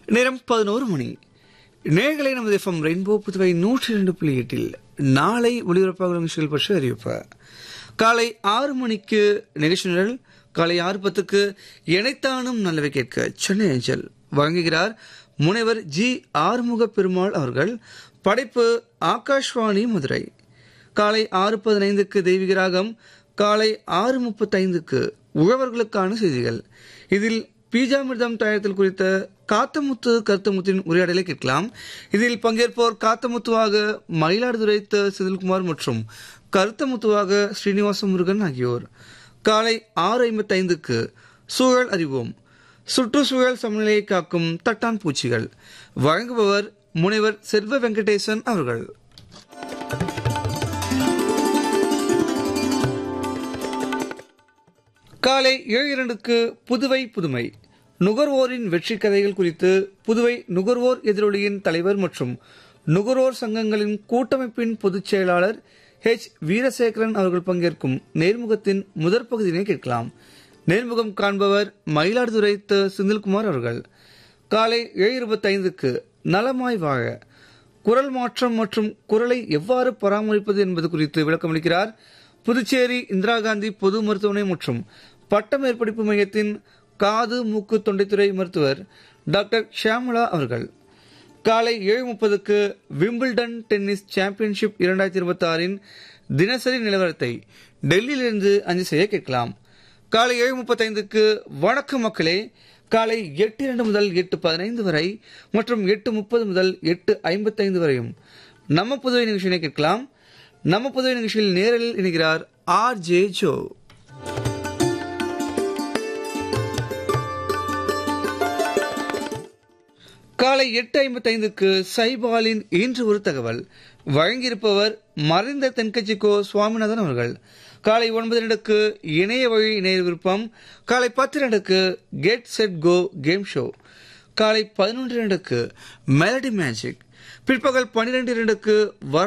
நேரம் பதினோரு மணி நேர்களை நமது எஃப்எம் ரெயின்போ புதுவை நூற்றி இரண்டு புள்ளி எட்டில் நாளை ஒளிபரப்பாக நிகழ்ச்சிகள் பற்றி அறிவிப்பு காலை ஆறு மணிக்கு நிகழ்ச்சி நிரல் காலை ஆறு பத்துக்கு இணைத்தானும் நல்லவை கேட்க சென்னை ஏஞ்சல் வழங்குகிறார் முனைவர் ஜி ஆறுமுக பெருமாள் அவர்கள் படைப்பு ஆகாஷ்வாணி மதுரை காலை ஆறு பதினைந்துக்கு தெய்வீகராகம் காலை ஆறு முப்பத்தைந்துக்கு உழவர்களுக்கான செய்திகள் இதில் பீஜாமிர்தம் தயாரித்தல் குறித்த காத்தமுத்து கருத்தமுத்தின் உரையாடலை கேட்கலாம் இதில் பங்கேற்போர் காத்தமுத்துவாக மயிலாடுதுறை த. செந்தில்குமார் மற்றும் கருத்தமுத்துவாக ஸ்ரீனிவாச முருகன் ஆகியோர் காலை ஆறு ஐம்பத்தைந்துக்கு சூழல் அறிவோம் சுற்றுச்சூழல் சமநிலையை காக்கும் தட்டான் பூச்சிகள் வழங்குபவர் முனைவர் செல்வ வெங்கடேசன் அவர்கள் காலை ஏழு இரண்டுக்கு புதுவை புதுமை நுகர்வோரின் வெற்றி கதைகள் குறித்து புதுவை நுகர்வோர் எதிரொலியின் தலைவர் மற்றும் நுகர்வோர் சங்கங்களின் கூட்டமைப்பின் பொதுச் செயலாளர் ஹெச் வீரசேகரன் அவர்கள் பங்கேற்கும் நேர்முகத்தின் முதற் பகுதியினை கேட்கலாம் நேர்முகம் காண்பவர் மயிலாடுதுறை த. செந்தில்குமார் அவர்கள் காலை ஏழு இருபத்தைந்துக்கு நலமாய் வாழ குரல் மாற்றம் மற்றும் குரலை எவ்வாறு பராமரிப்பது என்பது குறித்து விளக்கமளிக்கிறார் புதுச்சேரி இந்திரா காந்தி பொது மருத்துவமனை மற்றும் பட்ட மேற்படிப்பு மையத்தின் காது மூக்கு தொண்டைத்துறை மருத்துவர் டாக்டர் ஷியாமலா அவர்கள் காலை ஏழு முப்பதுக்கு விம்பிள்டன் டென்னிஸ் சாம்பியன்ஷிப் இரண்டாயிரத்தி இருபத்தி ஆறின் தினசரி நிலவரத்தை டெல்லியிலிருந்து அஞ்சு செய்ய கேட்கலாம் காலை ஏழு முப்பத்தைந்துக்கு வணக்கம் மக்களே காலை எட்டு இரண்டு முதல் எட்டு பதினைந்து வரை மற்றும் எட்டு முப்பது முதல் எட்டு ஐம்பத்தைந்து வரையும் நம்ம புதுவை நிகழ்ச்சியினை கேட்கலாம் நம்ம புதுவை நிகழ்ச்சியில் நேரில் இணைகிறார் ஆர் ஜே ஜோ காலை எட்டு ஐம்பத்தைந்துக்கு சைபாலின் இன்று ஒரு தகவல் வழங்கியிருப்பவர் மறைந்த தென்கட்சிக்கோ சுவாமிநாதன் அவர்கள் காலை ஒன்பது ரெண்டுக்கு இணைய வழி இணைய விருப்பம் காலை பத்து ரெண்டுக்கு get set go game show காலை பதினொன்று ரெண்டுக்கு மெலடி மேஜிக் பிற்பகல் பன்னிரெண்டு இரண்டுக்கு